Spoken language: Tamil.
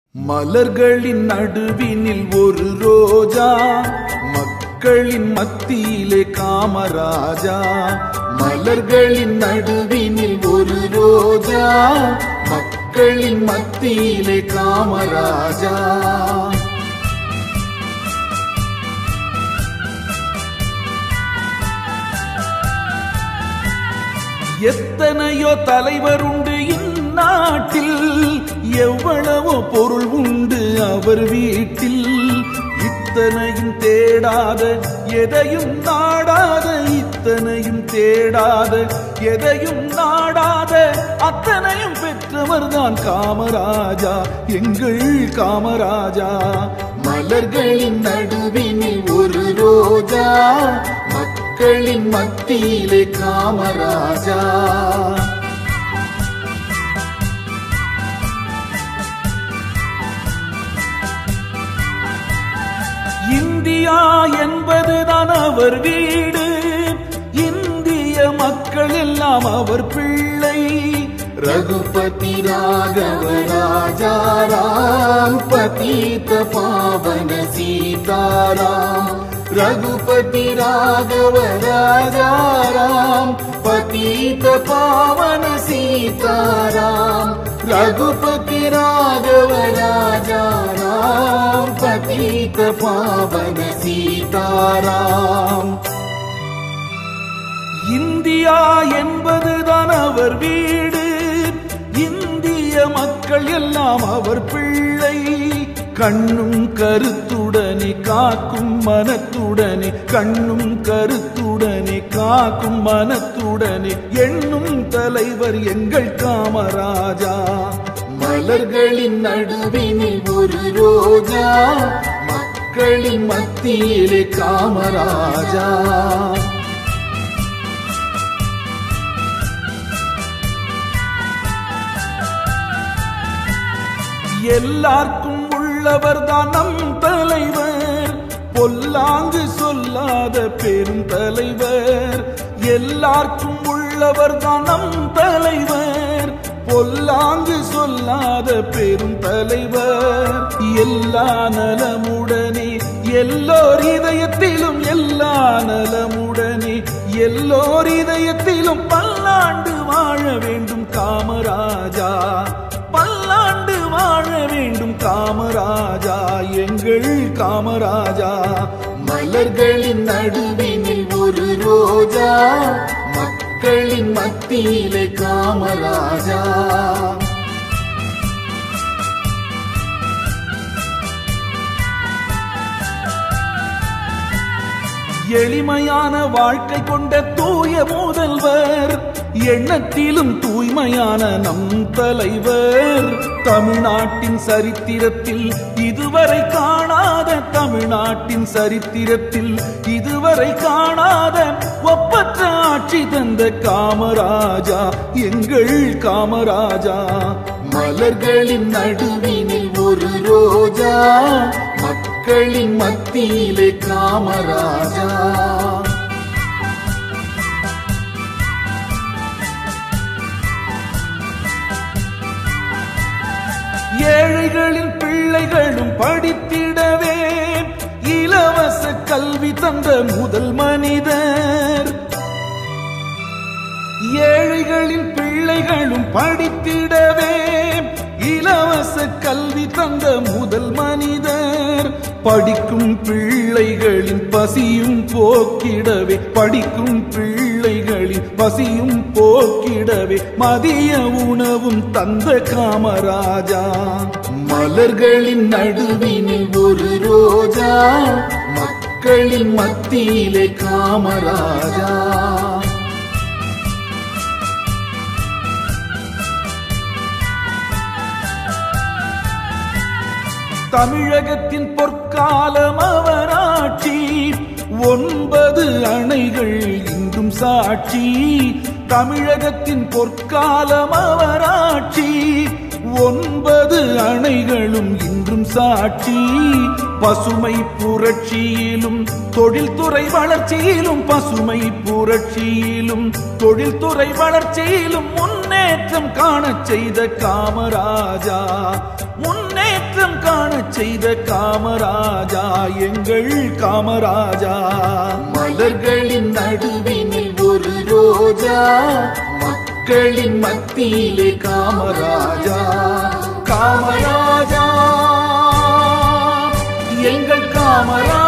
மலர்களின் நடுவினில் ஒரு ரோஜா மக்களின் மத்தியிலே காமராஜா மலர்களின் நடுவினில் ஒரு ரோஜா மக்களின் மத்தியிலே காமராஜா எத்தனையோ தலைவர் உண்டு இந்நாட்டில் எவ்வளவோ பொருள் உண்டு அவர் வீட்டில் இத்தனையும் தேடாத எதையும் நாடாத இத்தனையும் தேடாத எதையும் நாடாத அத்தனையும் பெற்றவர் தான் காமராஜா எங்கள் காமராஜா மலர்களின் நடுவினில் ஒரு ரோஜா மக்களின் மத்தியிலே காமராஜா இந்தியா என்பதுதான் அவர் வீடு இந்திய மக்கள் எல்லாம் அவர் பிள்ளை ரகுபதி ராகவ ராஜாராம் பதீத பாவன சீதாராம் ரகுபதி ராகவ ராஜாராம் பதீத பாவன சீதாராம் ரகுபதி ராகவ ராஜாராம் பதீத பாவன சீதாராம் இந்தியா என்பதுதான் அவர் வீடு இந்திய மக்கள் எல்லாம் அவர் பிள்ளை கண்ணும் கருத்துடனே காக்கும் மனத்துடனே கண்ணும் கருத்துடனே காக்கும் மனத்துடனே எண்ணும் தலைவர் எங்கள் காமராஜா மலர்களின் நடுவினில் ஒரு ரோஜா மக்களின் மத்தியிலே காமராஜா எல்லாருக்கும் உள்ளவர் தான் நம் தலைவர் பொல்லாங்கு சொல்லாத பெரும் தலைவர் எல்லாருக்கும் உள்ளவர் தான் நம் தலைவர் பொல்லாங்கு சொல்லாத பெரும் தலைவர் எல்லா நலமுடனே எல்லோர் இதயத்திலும் எல்லா நலமுடனே எல்லோர் இதயத்திலும் பல்லாண்டு வாழ வேண்டும் காமராஜா பல்லாண்டு வாழ வேண்டும் காமராஜா எங்கள் காமராஜா மலர்களின் நடுவினில் ஒரு ரோஜா மக்களின் மத்தியிலே காமராஜா எளிமையான வாழ்க்கை கொண்ட தூய முதல்வர் எண்ணத்திலும் தூய்மையான நம் தலைவர் தமிழ்நாட்டின் சரித்திரத்தில் இதுவரை காணாத தமிழ்நாட்டின் சரித்திரத்தில் இதுவரை காணாத ஒப்பற்ற ஆட்சி தந்த காமராஜா எங்கள் காமராஜா மலர்களின் நடுவினில் ஒரு ரோஜா மக்களின் மத்தியிலே காமராஜா ஏழைகளின் பிள்ளைகளும் படித்திடவே இலவச கல்வி தந்த முதல் மனிதர் ஏழைகளின் பிள்ளைகளும் படித்திடவே இலவச கல்வி தந்த முதல் மனிதர் படிக்கும் பிள்ளைகளின் பசியும் போக்கிடவே படிக்கும் பிள்ளைகளின் பசியும் போக்கிடவே மதிய உணவும் தந்த காமராஜா மலர்களின் நடுவினில் ஒரு ரோஜா மக்களின் மத்தியிலே காமராஜா தமிழகத்தின் பொற்காலம் அவராட்சி ஒன்பது அணைகள் இன்றும் சாட்சி தமிழகத்தின் பொற்காலம் அவராட்சி ஒன்பது அணைகளும் இன்றும் சாட்சி பசுமை புரட்சியிலும் தொழில்துறை வளர்ச்சியிலும் பசுமை புரட்சியிலும் தொழில்துறை வளர்ச்சியிலும் முன்னேற்றம் காணச் செய்த காமராஜா முன்னேற்றம் செய்த காமராஜா எங்கள் காமராஜா மலர்களின் நடுவினில் ஒரு ரோஜா மக்களின் மத்தியிலே காமராஜா காமராஜா எங்கள் காமராஜா